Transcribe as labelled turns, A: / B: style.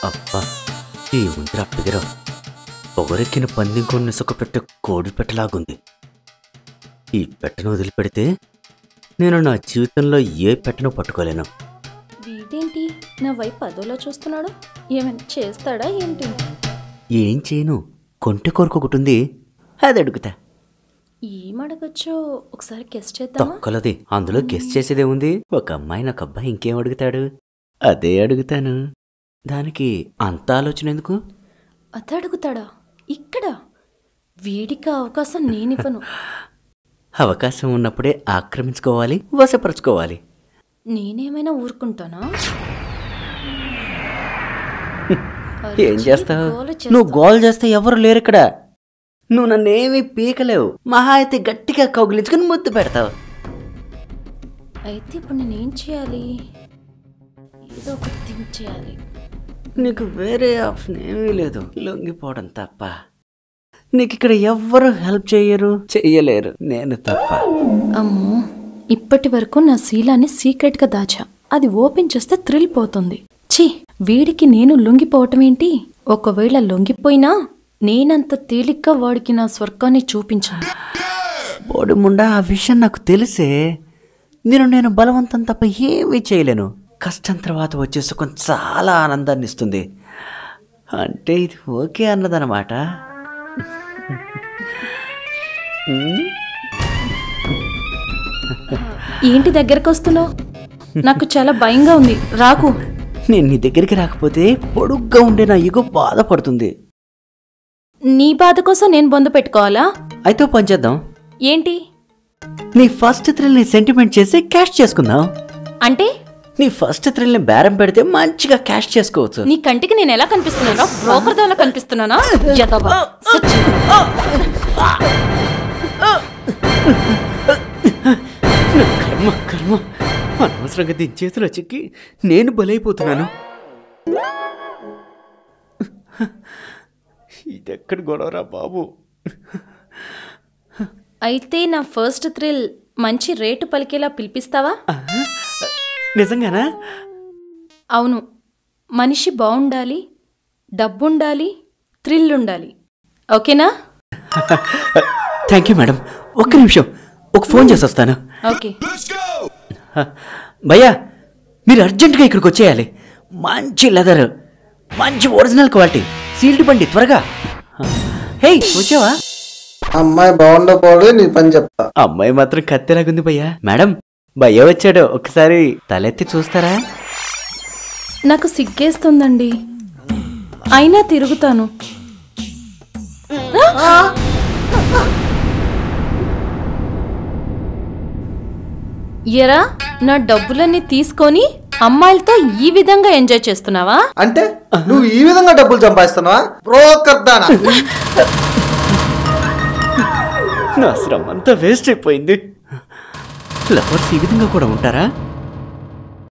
A: అబ్బా ఈ ఉందిరా ఫిగర్ పొగరెక్కిన పందింకొని సుఖపెట్టే కోడి పెట్టలాగుంది ఈ పెట్టను వదిలిపెడితే నేను నా జీవితంలో ఏ పెట్టను పట్టుకోలేను
B: వీడేంటి నా వైపు అదోలా చూస్తున్నాడు ఏమైనా చేస్తాడా ఏంటి
A: ఏం చేయను కొంటె కొరకు ఒకటి ఉంది అది అడుగుతా
B: ఏం అడగచ్చో ఒకసారి గెస్ట్ చేద్దామా
A: తొక్కలది అందులో గెస్ట్ చేసేదే ఉంది ఒక అమ్మాయి నాకు అబ్బాయి ఇంకేం అడుగుతాడు అదే అడుగుతాను దానికి అంత ఆలోచన ఎందుకు
B: అది అడుగుతాడా ఇక్కడ వీడికి ఆ అవకాశం నేనివ్వను
A: అవకాశం ఉన్నప్పుడే ఆక్రమించుకోవాలి వశపరుచుకోవాలి
B: నేనేమైనా ఊరుకుంటానా
A: ఏం
B: అరిచి
A: చేస్తావు
B: గోల
A: నువ్వు
B: చేస్తా.
A: గోల్ చేస్తే ఎవరు లేరు ఇక్కడ నువ్వు నన్నేమీ పీకలేవు మహా అయితే గట్టిగా కౌగిలించుకుని ముద్దు పెడతావు
B: అయితే ఇప్పుడు నేనేం చేయాలి ఏదో ఒకటి థింక్ చేయాలి
A: నీకు వేరే ఆప్షన్ ఏమీ లేదు లొంగిపోవడం తప్ప నీకు ఇక్కడ ఎవ్వరు హెల్ప్ చేయరు చెయ్యలేరు నేను తప్ప
B: అమ్మో ఇప్పటి వరకు నా శీలాన్ని సీక్రెట్గా దాచా అది ఓపెన్ చేస్తే థ్రిల్ పోతుంది ఛీ వీడికి నేను లొంగిపోవటం ఏంటి ఒకవేళ లొంగిపోయినా నేనంత తేలిగ్గా వాడికి నా స్వర్గాన్ని చూపించాను
A: బోడి ముండా ఆ విషయం నాకు తెలిసే నేను నేను బలవంతం తప్ప ఏమీ చేయలేను కష్టం తర్వాత వచ్చే సుఖం చాలా ఆనందాన్ని ఇస్తుంది అంటే ఇది ఓకే అన్నదన్నమాట ఉమ్,
B: ఏంటి దగ్గరకు వస్తున్నావు నాకు చాలా భయంగా ఉంది రాకు
A: నేను నీ దగ్గరికి రాకపోతే పొడుగ్గా ఉండే నా ఇగో బాధపడుతుంది
B: నీ బాధ కోసం నేను బొందు పెట్టుకోవాలా
A: అయితే ఓ పని చేద్దాం
B: ఏంటి
A: నీ ఫస్ట్ థ్రిల్ని సెంటిమెంట్ చేసి క్యాష్ చేసుకుందాం
B: అంటే
A: నీ ఫస్ట్ థ్రిల్ని బేరం పెడితే మంచిగా క్యాష్ చేసుకోవచ్చు
B: నీ కంటికి నేను ఎలా కనిపిస్తున్నానా బ్రోకర్ దానిలా కనిపిస్తున్నానా యథావా. సచ్చి.
A: నా కర్మ కర్మ అనవసరంగా దీని చేతిలో చిక్కి నేను బలైపోతున్నాను ఇదెక్కడ గొడవరా బాబు
B: అయితే నా ఫస్ట్ థ్రిల్ మంచి రేటు పలికేలా పిలిపిస్తావా
A: ఆహా, నిజంగానా
B: అవును మనిషి బాగుండాలి డబ్బుండాలి థ్రిల్ ఉండాలి ఓకేనా
A: థ్యాంక్ యూ మేడం ఒక్క నిమిషం ఒక ఫోన్ చేసి వస్తాను
B: ఓకే
A: హ, భయ్యా మీరు అర్జెంటుగా ఇక్కడికి వచ్చేయాలి మంచి లెదర్ మంచి ఒరిజినల్ క్వాలిటీ సీల్డ్ బండి త్వరగా హే వచ్చావా
C: అమ్మాయి బాగుండకపోతే నీ పని చెప్తా
A: అమ్మాయి మాత్రం కత్తెలాగుంది భయ్యా మేడం భయ్య వచ్చాడు ఒకసారి తలెత్తి చూస్తారా
B: నాకు సిగ్గేస్తుందండి అయినా తిరుగుతాను ఎరా నా డబ్బులన్నీ తీసుకొని అమ్మాయిలతో ఈ విధంగా ఎంజాయ్ చేస్తున్నావా
C: అంటే నువ్వు ఈ విధంగా డబ్బులు సంపాదిస్తున్నావా బ్రోకర్ దానా
A: నా శ్రమ అంతా వేస్ట్ అయిపోయింది లవర్స్ ఈ విధంగా కూడా ఉంటారా